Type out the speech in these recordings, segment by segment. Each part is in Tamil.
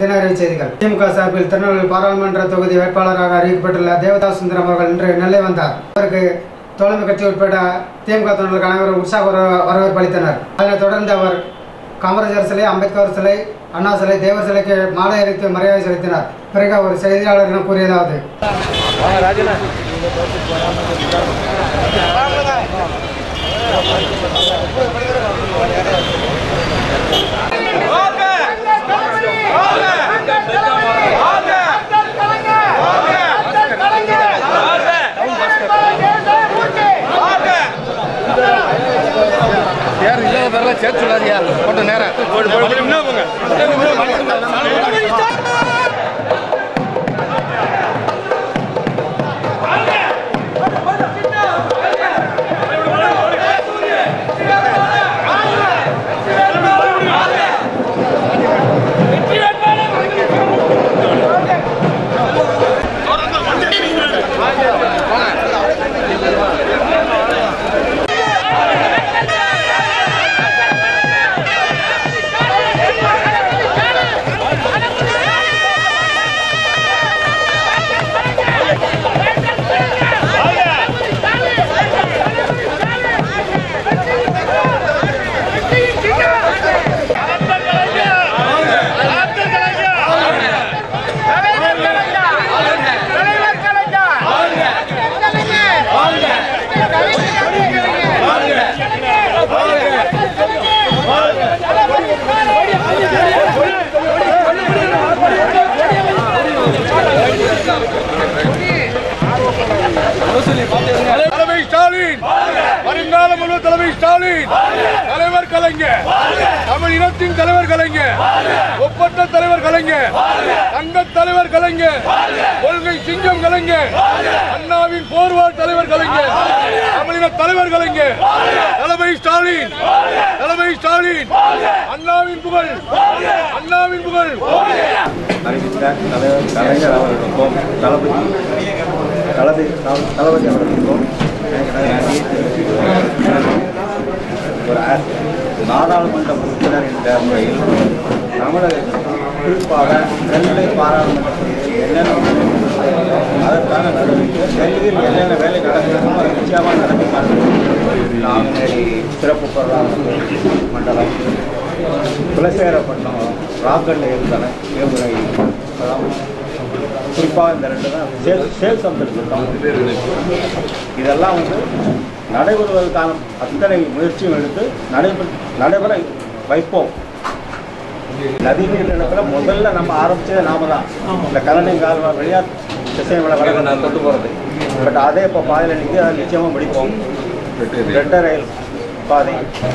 தினகரி செய்திகள் திமுக சார்பில் திருநெல்வேலி பாராளுமன்ற தொகுதி வேட்பாளராக அறிவிக்கப்பட்டுள்ள தேவதாஸ் சுந்தரம் அவர்கள் இன்று நெல்லை வந்தார் அவருக்கு தோழமை கட்சி உட்பட திமுக தொண்டர்கள் அனைவரும் உற்சாக வர- வரவேற்பு அளித்தனர் அதனைத் தொடர்ந்து அவர் காமராஜர் சிலை அம்பேத்கர் சிலை அண்ணா சிலை தேவர் சிலைக்கு மாலை அளித்து மரியாதை செலுத்தினார் பிறகு அவர் செய்தியாளரிடம் கூறியதாவது யாரும் இல்லாத பேரெல்லாம் சேர்த்து சொல்லாதியா கொஞ்சம் நேரம் தலைமை ஸ்டாலின் வருங்கால முதல்வர் தலைமை ஸ்டாலின் தலைவர் கலைஞர் தமிழ் இனத்தின் தலைவர் கலைஞர் ஒப்பற்ற தலைவர் கலைஞர் தங்க தலைவர் கலைஞர் கொள்கை சிங்கம் கலைஞர் அண்ணாவின் போர்வாள் தலைவர் கலைஞர் தமிழின தலைவர் கலைஞர் தலைமை ஸ்டாலின் தலைமை ஸ்டாலின் அண்ணாவின் புகழ் அண்ணாவின் புகழ் அறிவித்த தலைவர் கலைஞர் அவர்களுக்கும் தளபதி தளபதி தளபதி அவர்களுக்கும் நன்றி தெரிவித்துக் ஒரு அ- நாடாளுமன்ற உறுப்பினர் என்ற முறையில் தமிழகத்தில் குறிப்பாக நெல்லை பாராளுமன்ற தொகுதியில் என்னென்ன அதற்கான நடவடிக்கை டெல்லியில் என்னென்ன வேலை நடக்கிறதோ அது நிச்சயமாக நடக்கும் நாங்குநேரி சிறப்பு பொருளாதார மண்டலம் குலசேகரப்பட்டினம் ராக்கெட்டில் ஏவுதலை ஏவுகணை இதெல்லாம் குறிப்பாக இந்த ரெண்டு தான் சேல் சேல்ஸ் வந்துருக்கோம் இதெல்லாம் வந்து நடைபெறுவதற்கான அத்தனை முயற்சியும் எடுத்து நடைபெற நடைபெற வைப்போம் நதிநீர் நிலத்தில் முதல்ல நம்ம ஆரம்பிச்சதே நாம தான் இந்த கலனை கால்வாய் வழியாக திசைமலை வரை கொண்டு போகிறது பட் அதே இப்போ பாதையில் நிற்க அதை நிச்சயமாக முடிப்போம் ரெட்ட ரயில் பாதை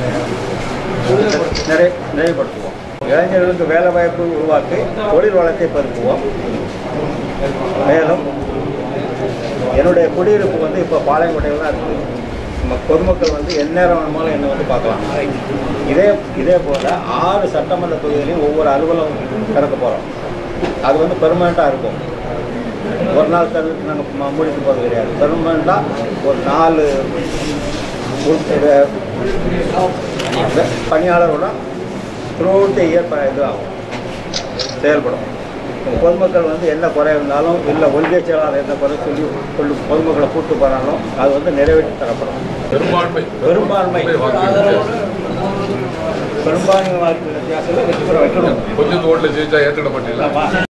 நிறை நிறைவுபடுத்துவோம் இளைஞர்களுக்கு வேலை வாய்ப்பு உருவாக்கி தொழில் வளத்தை பெருக்குவோம் மேலும் என்னுடைய குடியிருப்பு வந்து இப்போ பாளையங்கோட்டையில் தான் இருக்குது நம்ம பொதுமக்கள் வந்து எந்நேரம் வேணுமாலும் என்னை வந்து பார்க்கலாம் இதே இதே போல் ஆறு சட்டமன்ற தொகுதியிலையும் ஒவ்வொரு அலுவலகம் திறக்க போகிறோம் அது வந்து பெர்மனண்ட்டாக இருக்கும் ஒரு நாள் தருவதுக்கு நாங்கள் முடித்து போகிறது கிடையாது பெர்மனண்ட்டாக ஒரு நாலு உறுப்பினர் பணியாளரோட த்ரூஅவுட் இயர் இதுவாகும் செயல்படும் பொதுமக்கள் வந்து என்ன குறை இருந்தாலும் இல்லை ஒன்றிய செயலாளர் என்ன குறை சொல்லி சொல்லி பொதுமக்களை கூட்டு போனாலும் அது வந்து நிறைவேற்றி தரப்படும் பெரும்பான்மை பெரும்பான்மை பெரும்பான்மை வாக்கு வித்தியாசத்தில் வெற்றி பெற வைக்கணும் கொஞ்சம் ஓட்டுல ஜெயிச்சா ஏற்றுக்கப்பட்டிല്ല ஆமா.